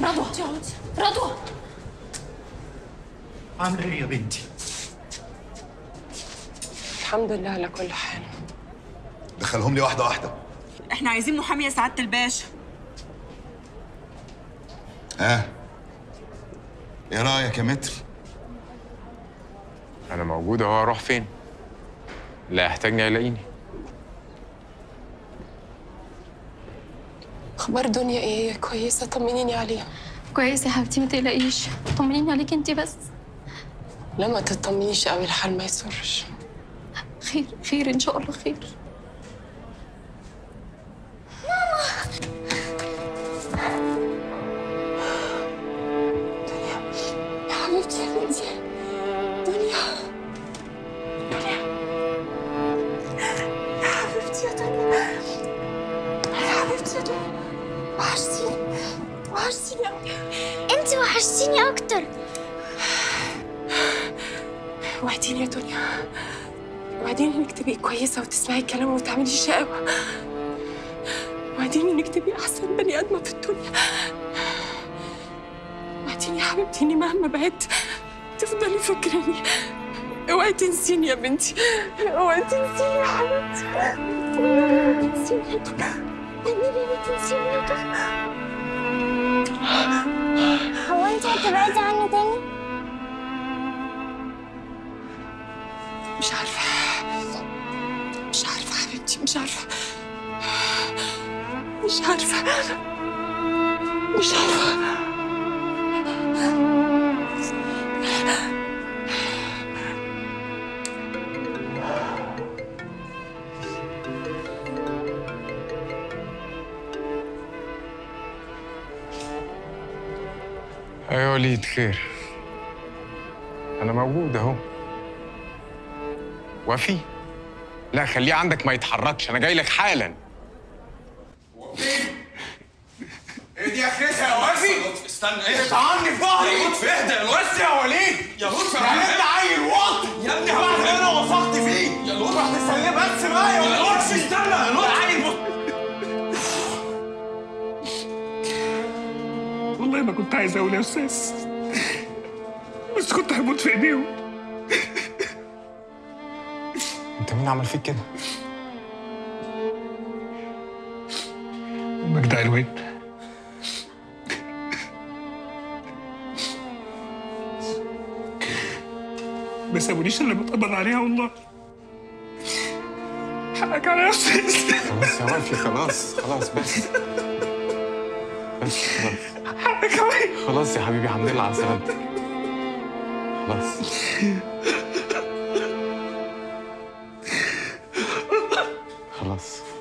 رضوى اقعدي رضوى عامله ايه يا بنتي؟ الحمد لله على كل حال دخلهم لي واحده واحده احنا عايزين محامي يا سعاده الباشا ها ايه رايك يا متر انا موجود اهو اروح فين لا يحتاجني هيلاقيني اخبار دنيا ايه هي كويسه طمنيني عليها كويس يا حبيبتي ما تقلقيش طمنيني عليك انت بس لا ما تطمنيش قوي الحال ما يسرش خير خير ان شاء الله خير يا حبيبتي يا بنتي دنيا دنيا يا حبيبتي يا دنيا يا حبيبتي يا دنيا وحشتيني وحشتيني قوي انت وحشتيني اكتر وعديني يا دنيا وعديني انك تبقي كويسه وتسمعي الكلام وما تعمليش شقاوه وعديني انك تبقي احسن بني ادمه في الدنيا وعديني يا حبيبتي اني مهما بعدت تفضلي فاكراني اوعي تنسيني يا بنتي اوعي تنسيني يا حبيبتي تنسيني يا دنيا والنبي ما تنسيني يا دنيا هو انت هتبعدي عني تاني؟ مش عارفه مش عارفه حبيبتي مش عارفه مش عارفه مش عارفه ايوه وليد خير انا موجود اهو وفي لا خليه عندك ما يتحركش انا جاي لك حالا ايه دي اخرتها يا وفي استنى ايه؟ طعني في ظهري يا لطفي اهدى يا لطفي بس يا وليد يا لطفي يعني انت عيل واطي يا ابني بعد اللي انا وثقت فيه يا لطفي رحت تسليه بس بقى يا لطفي استنى يا لطفي عيل بص والله ما كنت عايز اقول يا استاذ بس كنت هموت في ايديهم انت مين عمل فيك كده؟ مجدع الواد ما سابونيش الا لما اتقبض عليها والله حقك عليا يا استاذ خلاص يا وفي خلاص خلاص بس بس خلاص حقك عليا خلاص يا حبيبي الحمد لله على سلامتك خلاص خلاص